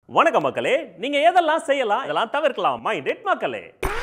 வணக்கம் மக்களே நீங்க எதெல்லாம் செய்யலாம் இதெல்லாம் தவிர்க்கலாம் மைண்டட் மக்களே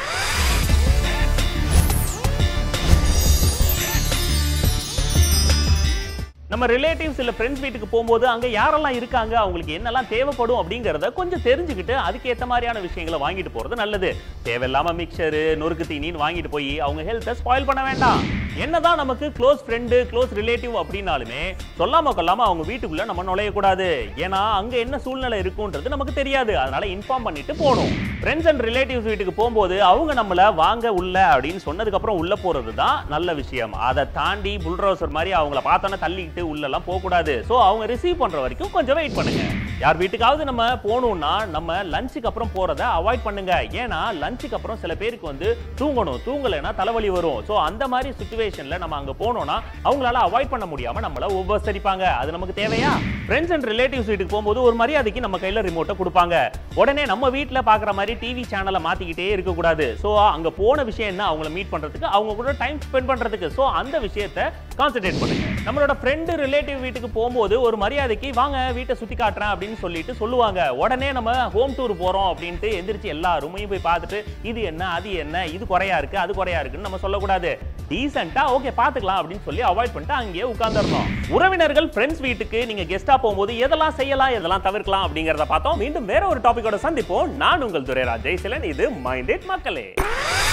நம்ம ரிலேட்டிவ்ஸ் இல்ல ஃப்ரெண்ட்ஸ் வீட்டுக்கு போகும்போது அங்க யாரெல்லாம் இருக்காங்க அவங்களுக்கு என்னெல்லாம் தேவைப்படும் அப்படிங்கறத கொஞ்சம் தெரிஞ்சுக்கிட்டு அதுக்கேத்த மாதிரியான விஷயங்களை வாங்கிட்டு போறது நல்லது தேவையில்லாம மிக்சரு நொறுக்கு தீனின்னு வாங்கிட்டு போய் அவங்க ஹெல்த்தை ஸ்பாயில் பண்ண வேண்டாம் என்னதான் நமக்கு க்ளோஸ் ஃப்ரெண்டு க்ளோஸ் ரிலேட்டிவ் அப்படின்னாலுமே சொல்லாம கொள்ளாம அவங்க வீட்டுக்குள்ள நம்ம நுழையக்கூடாது ஏன்னா அங்க என்ன சூழ்நிலை இருக்குன்றது நமக்கு தெரியாது அதனால இன்ஃபார்ம் பண்ணிட்டு போகணும் ஃப்ரெண்ட்ஸ் அண்ட் ரிலேட்டிவ்ஸ் வீட்டுக்கு போகும்போது அவங்க நம்மள வாங்க உள்ள அப்படின்னு சொன்னதுக்கு அப்புறம் உள்ள போறது தான் நல்ல விஷயம் அதை தாண்டி புல்ரோசர் மாதிரி அவங்கள பார்த்தோன்னே தள்ளிக்கிட்டு உள்ளெல்லாம் போகக்கூடாது ஸோ அவங்க ரிசீவ் பண்ற வரைக்கும் கொஞ்சம் வெயிட் பண்ணுங்க யார் வீட்டுக்காவது நம்ம போகணும்னா நம்ம லஞ்சுக்கு அப்புறம் போறத அவாய்ட் பண்ணுங்க ஏன்னா லஞ்சுக்கு அப்புறம் சில பேருக்கு வந்து தூங்கணும் தூங்கலைன்னா தலைவலி வரும் ஸோ அந்த மாதிரி சுச்சுவேஷன்ல நம்ம அங்க போனோம்னா அவங்களால அவாய்ட் பண்ண முடியாம நம்மள உபசரிப்பாங்க அது நமக்கு தேவையா ஃப்ரெண்ட்ஸ் அண்ட் ரிலேட்டிவ்ஸ் வீட்டுக்கு போகும்போது ஒரு மரியாதைக்கு நம்ம கையில ரிமோட்டை கொடுப்பாங்க உடனே நம்ம வீட்ல பாக்குற மாதிரி டிவி சேனலை மாத்திக்கிட்டே இருக்கக்கூடாது ஸோ அங்க போன விஷயம் என்ன அவங்கள மீட் பண்றதுக்கு அவங்க கூட டைம் ஸ்பெண்ட் பண்றதுக்கு ஸோ அந்த விஷயத்தை கான்சென்ட்ரேட் பண்ணுங்க நம்மளோட ஃப்ரெண்டு ரிலேட்டிவ் வீட்டுக்கு போகும்போது ஒரு மரியாதைக்கு வாங்க வீட்டை சுத்தி காட்டுறேன் அப்படின்னு சொல்லிட்டு சொல்லுவாங்க உடனே நம்ம ஹோம் டூர் போறோம் அப்படின்ட்டு எந்திரிச்சு எல்லா ரூமையும் போய் பார்த்துட்டு இது என்ன அது என்ன இது குறையா இருக்கு அது குறையா இருக்குன்னு நம்ம சொல்லக்கூடாது டீசெண்டா ஓகே பாத்துக்கலாம் அப்படின்னு சொல்லி அவாய்ட் பண்ணிட்டு அங்கேயே உட்கார்ந்துடணும் உறவினர்கள் ஃப்ரெண்ட்ஸ் வீட்டுக்கு நீங்க கெஸ்டா போகும்போது எதெல்லாம் செய்யலாம் எதெல்லாம் தவிர்க்கலாம் அப்படிங்கறத பார்த்தோம் மீண்டும் வேற ஒரு டாபிக்கோட சந்திப்போம் நான் உங்கள் துரைராஜ் ஜெய்சிலன் இது மைண்டட் மக்களே